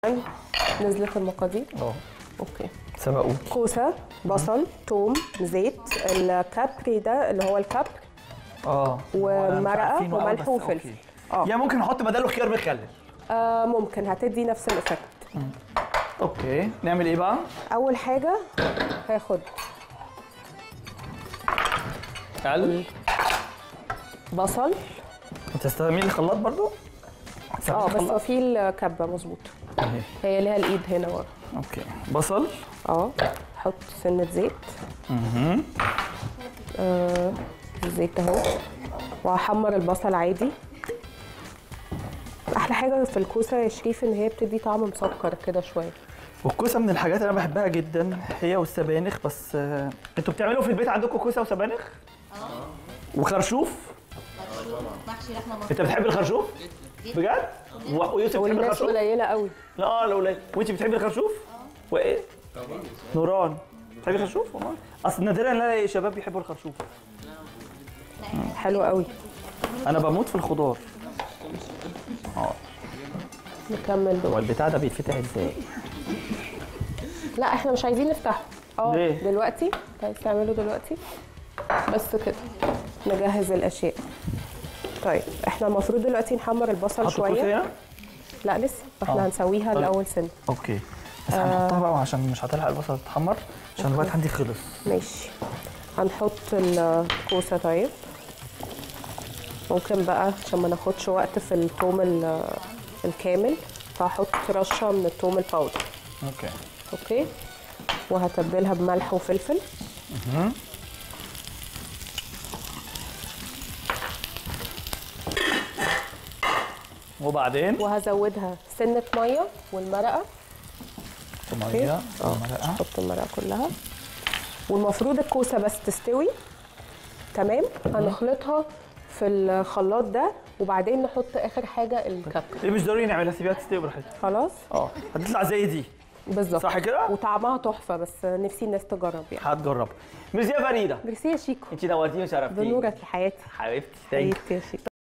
نزلت المقادير اه اوكي سبقوك كوسه بصل توم زيت الكابري ده اللي هو الكابر اه ومرقة عارفينه أوي، وملح بس وفلفل. أوكي. اه يعني ممكن نحط بداله خيار مخلل آه ممكن هتدي نفس الايفكت اوكي نعمل ايه بقى؟ اول حاجه هاخد قلب بصل تستعملي الخلاط برضو؟ اه تستعملي بس الخلاط؟ في الكبه مظبوط أهي. هي ليها الايد هنا ورا اوكي بصل اه حط سنه زيت اها آه الزيت اهو وهحمر البصل عادي احلى حاجه في الكوسه يا شريف ان هي بتدي طعم مسكر كده شويه والكوسه من الحاجات اللي انا بحبها جدا هي والسبانخ بس آه، انتوا بتعملوا في البيت عندكم كوسه وسبانخ؟ اه وخرشوف؟ محشي لحمه مفرومه انت بتحب الخرشوف؟ بجد؟ و- ويوسف بتحب والناس الخرشوف؟ قليله قوي لا اه لو لا وانت بتحبي الخرشوف؟ وايه؟ نوران بتحبي الخرشوف؟ والله اصل نادرا نلاقي شباب بيحبوا الخرشوف حلو قوي انا بموت في الخضار نكمل هو دول البتاع ده بيتفتح ازاي؟ لا احنا مش عايزين نفتحه اه ليه؟ دلوقتي انت عايز تعمله دلوقتي بس كده نجهز الاشياء طيب احنا المفروض دلوقتي نحمر البصل حط الكوسه شويه هنا؟ لا لسه احنا آه. هنسويها طيب. الاول سنه اوكي بس هنحطها بقى عشان مش هتلحق البصل تتحمر عشان الوقت عندي خلص ماشي هنحط الكوسه طيب ممكن بقى عشان ما ناخدش وقت في الثوم ال- الكامل فهحط رشه من الثوم الباودر اوكي اوكي وهتبلها بملح وفلفل وبعدين وهزودها سنه ميه والمرقه ميه مرقه احط المرقه كلها والمفروض الكوسه بس تستوي تمام هنخلطها في الخلاط ده وبعدين نحط اخر حاجه الكب ليه مش ضروري نعملها سيبيها تستوي براحتها خلاص اه هتطلع زي دي بالظبط صح كده؟ وطعمها تحفه بس نفسي الناس تجرب يعني هتجرب ميرسي يا فريده ميرسي يا شيكو انت نورتيني وشرفتيني بنورك يا حياتي حبيبتي thank you. حبيبتي يا شيكو